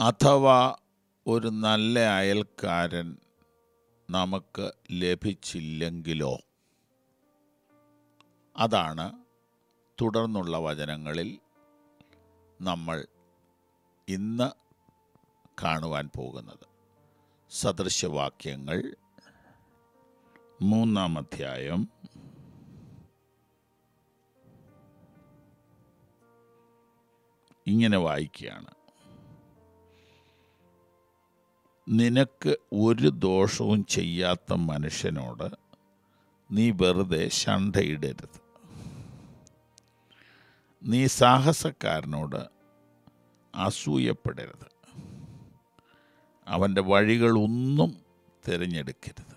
അഥവാ ഒരു നല്ല അയൽക്കാരൻ നമുക്ക് ലഭിച്ചില്ലെങ്കിലോ അതാണ് തുടർന്നുള്ള വചനങ്ങളിൽ നമ്മൾ ഇന്ന് കാണുവാൻ പോകുന്നത് സദൃശവാക്യങ്ങൾ മൂന്നാം അധ്യായം ഇങ്ങനെ വായിക്കുകയാണ് നിനക്ക് ഒരു ദോഷവും ചെയ്യാത്ത മനുഷ്യനോട് നീ വെറുതെ ശണ്ഠയിടരുത് നീ സാഹസക്കാരനോട് അസൂയപ്പെടരുത് അവൻ്റെ വഴികളൊന്നും തിരഞ്ഞെടുക്കരുത്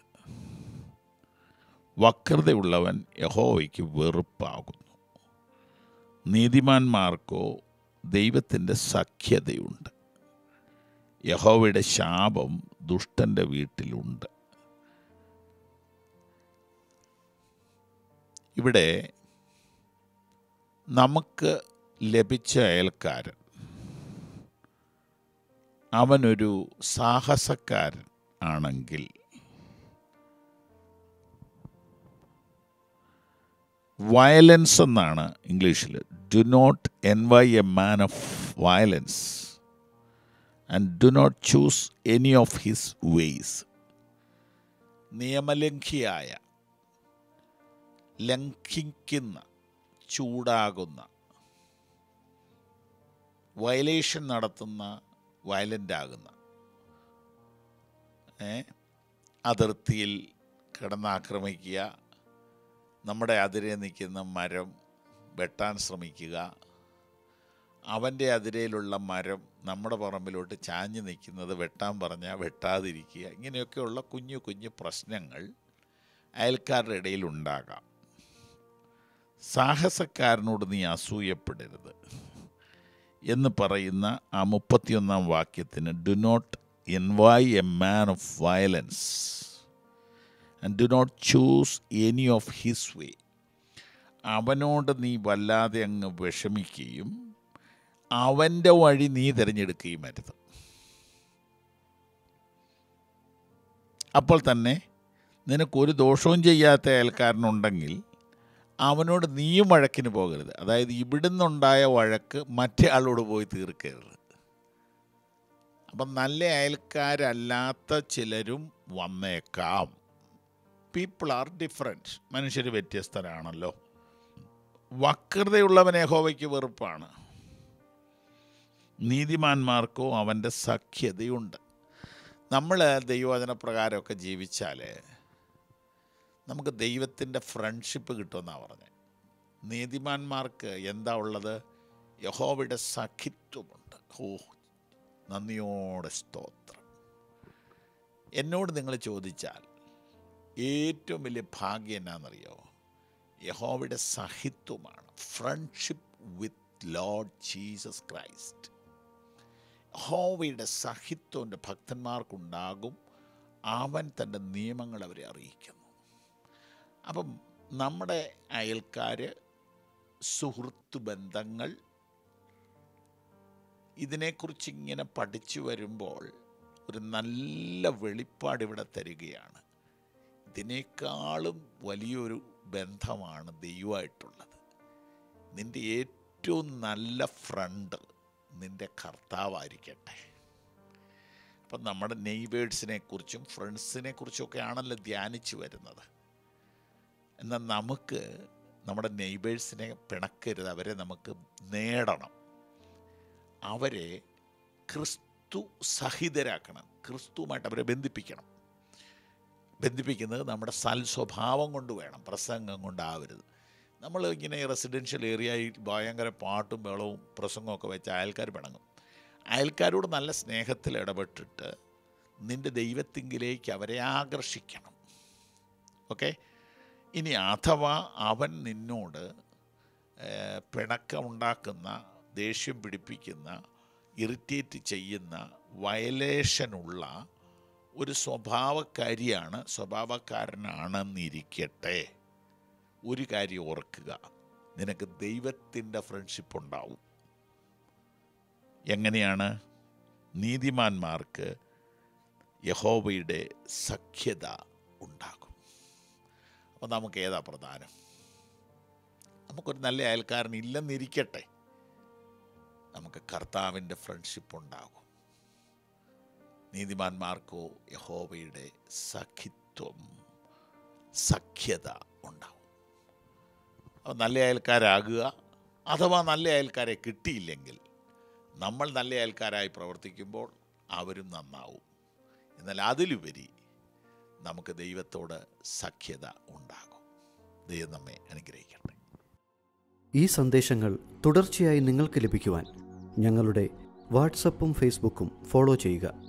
വക്രതയുള്ളവൻ യഹോവയ്ക്ക് വെറുപ്പാകുന്നു നീതിമാന്മാർക്കോ ദൈവത്തിൻ്റെ സഖ്യതയുണ്ട് യഹോവയുടെ ശാപം ദുഷ്ടൻ്റെ വീട്ടിലുണ്ട് ഇവിടെ നമുക്ക് ലഭിച്ച അയൽക്കാരൻ അവനൊരു സാഹസക്കാരൻ ആണെങ്കിൽ വയലൻസ് എന്നാണ് ഇംഗ്ലീഷിൽ do not envy a man of violence and do not choose any of his ways നിയമലംഘിയായ ലംഘിക്കുന്ന ചൂടാകുന്ന വയലേഷൻ നടത്തുന്ന വയലൻ്റ് ആകുന്ന ഏ അതിർത്തിയിൽ കിടന്നാക്രമിക്കുക നമ്മുടെ അതിരെ നിൽക്കുന്ന മരം വെട്ടാൻ ശ്രമിക്കുക അവൻ്റെ അതിരയിലുള്ള മരം നമ്മുടെ പറമ്പിലോട്ട് ചാഞ്ഞു നിൽക്കുന്നത് വെട്ടാൻ പറഞ്ഞാൽ വെട്ടാതിരിക്കുക ഇങ്ങനെയൊക്കെയുള്ള കുഞ്ഞു കുഞ്ഞു പ്രശ്നങ്ങൾ അയൽക്കാരുടെ ഇടയിൽ ഉണ്ടാകാം സാഹസക്കാരനോട് നീ അസൂയപ്പെടരുത് എന്ന് പറയുന്ന ആ മുപ്പത്തിയൊന്നാം വാക്യത്തിന് do not envy a man of violence and do not choose any of his way അവനോട് നീ വല്ലാതെ അങ്ങ് വിഷമിക്കുകയും അവൻ്റെ വഴി നീ തിരഞ്ഞെടുക്കുകയും അരുത് അപ്പോൾ തന്നെ നിനക്കൊരു ദോഷവും ചെയ്യാത്ത അയൽക്കാരനുണ്ടെങ്കിൽ അവനോട് നീയും വഴക്കിന് പോകരുത് അതായത് ഇവിടുന്നുണ്ടായ വഴക്ക് മറ്റേ ആളോട് പോയി തീർക്കരുത് അപ്പം നല്ല അയൽക്കാരല്ലാത്ത ചിലരും വന്നേക്കാം പീപ്പിൾ ആർ ഡിഫറെൻറ്റ് മനുഷ്യർ വ്യത്യസ്തരാണല്ലോ വക്രതയുള്ളവൻ യഹോവയ്ക്ക് വെറുപ്പാണ് നീതിമാന്മാർക്കോ അവൻ്റെ സഖ്യതയുണ്ട് നമ്മൾ ദൈവവചന പ്രകാരമൊക്കെ ജീവിച്ചാൽ നമുക്ക് ദൈവത്തിൻ്റെ ഫ്രണ്ട്ഷിപ്പ് കിട്ടുമെന്നാണ് പറഞ്ഞത് നീതിമാന്മാർക്ക് എന്താ ഉള്ളത് യഹോവയുടെ സഖിത്വമുണ്ട് ഓ നന്ദിയോടെ സ്തോത്രം എന്നോട് നിങ്ങൾ ചോദിച്ചാൽ ഏറ്റവും വലിയ ഭാഗ്യം എന്നാണെന്നറിയോ യഹോവയുടെ സഹിത്വമാണ് friendship with Lord Jesus Christ യഹോവയുടെ സഹിത്വം എൻ്റെ ഭക്തന്മാർക്കുണ്ടാകും അവൻ തൻ്റെ നിയമങ്ങൾ അവരെ അറിയിക്കുന്നു അപ്പം നമ്മുടെ അയൽക്കാർ സുഹൃത്ത് ബന്ധങ്ങൾ ഇതിനെക്കുറിച്ച് ഇങ്ങനെ പഠിച്ചു വരുമ്പോൾ ഒരു നല്ല വെളിപ്പാട് ഇവിടെ തരികയാണ് ഇതിനേക്കാളും വലിയൊരു ബന്ധമാണ് ദൈവമായിട്ടുള്ളത് നിൻ്റെ ഏറ്റവും നല്ല ഫ്രണ്ട് നിൻ്റെ കർത്താവായിരിക്കട്ടെ അപ്പം നമ്മുടെ നെയ്ബേഴ്സിനെ കുറിച്ചും ഫ്രണ്ട്സിനെ കുറിച്ചൊക്കെ ആണല്ലോ ധ്യാനിച്ചു വരുന്നത് എന്നാൽ നമുക്ക് നമ്മുടെ നെയ്ബേഴ്സിനെ പിണക്കരുത് അവരെ നമുക്ക് നേടണം അവരെ ക്രിസ്തു സഹിതരാക്കണം ക്രിസ്തുവുമായിട്ട് അവരെ ബന്ധിപ്പിക്കണം ബന്ധിപ്പിക്കുന്നത് നമ്മുടെ സൽ സ്വഭാവം കൊണ്ട് വേണം പ്രസംഗം കൊണ്ടാവരുത് നമ്മൾ ഇങ്ങനെ റെസിഡൻഷ്യൽ ഏരിയയിൽ ഭയങ്കര പാട്ടും ബഹളവും പ്രസംഗമൊക്കെ വെച്ച് അയൽക്കാർ പിണങ്ങും അയൽക്കാരോട് നല്ല സ്നേഹത്തിൽ ഇടപെട്ടിട്ട് നിൻ്റെ ദൈവത്തിങ്കിലേക്ക് അവരെ ആകർഷിക്കണം ഓക്കെ ഇനി അഥവാ അവൻ നിന്നോട് ഏഹ്, പിണക്കമുണ്ടാക്കുന്ന ദേഷ്യം പിടിപ്പിക്കുന്ന ഇറിറ്റേറ്റ് ചെയ്യുന്ന വയലേഷനുള്ള ഒരു സ്വഭാവക്കാരിയാണ് സ്വഭാവക്കാരനാണെന്നിരിക്കട്ടെ ഒരു കാര്യം ഓർക്കുക നിനക്ക് ദൈവത്തിൻ്റെ ഫ്രണ്ട്ഷിപ്പ് ഉണ്ടാവും എങ്ങനെയാണ് നീതിമാന്മാർക്ക് യഹോവയുടെ സഖ്യത ഉണ്ടാകും അപ്പോൾ നമുക്ക് ഏതാ പ്രധാനം നമുക്കൊരു നല്ല അയൽക്കാരൻ ഇല്ലെന്നിരിക്കട്ടെ നമുക്ക് കർത്താവിൻ്റെ ഫ്രണ്ട്ഷിപ്പ് ഉണ്ടാകും നീതിമാന്മാർക്കോ യഹോവയുടെ സഖിത്വം സഖ്യത ഉണ്ടാവും അപ്പോൾ നല്ല അയൽക്കാരാകുക അഥവാ നല്ല അയൽക്കാരെ കിട്ടിയില്ലെങ്കിൽ നമ്മൾ നല്ല അയൽക്കാരായി പ്രവർത്തിക്കുമ്പോൾ അവരും നന്നാവും എന്നാൽ അതിലുപരി നമുക്ക് ദൈവത്തോട് സഖ്യത ഉണ്ടാകും ദൈവം നമ്മെ അനുഗ്രഹിക്കട്ടെ ഈ സന്ദേശങ്ങൾ തുടർച്ചയായി നിങ്ങൾക്ക് ലഭിക്കുവാൻ ഞങ്ങളുടെ വാട്സപ്പും ഫേസ്ബുക്കും ഫോളോ ചെയ്യുക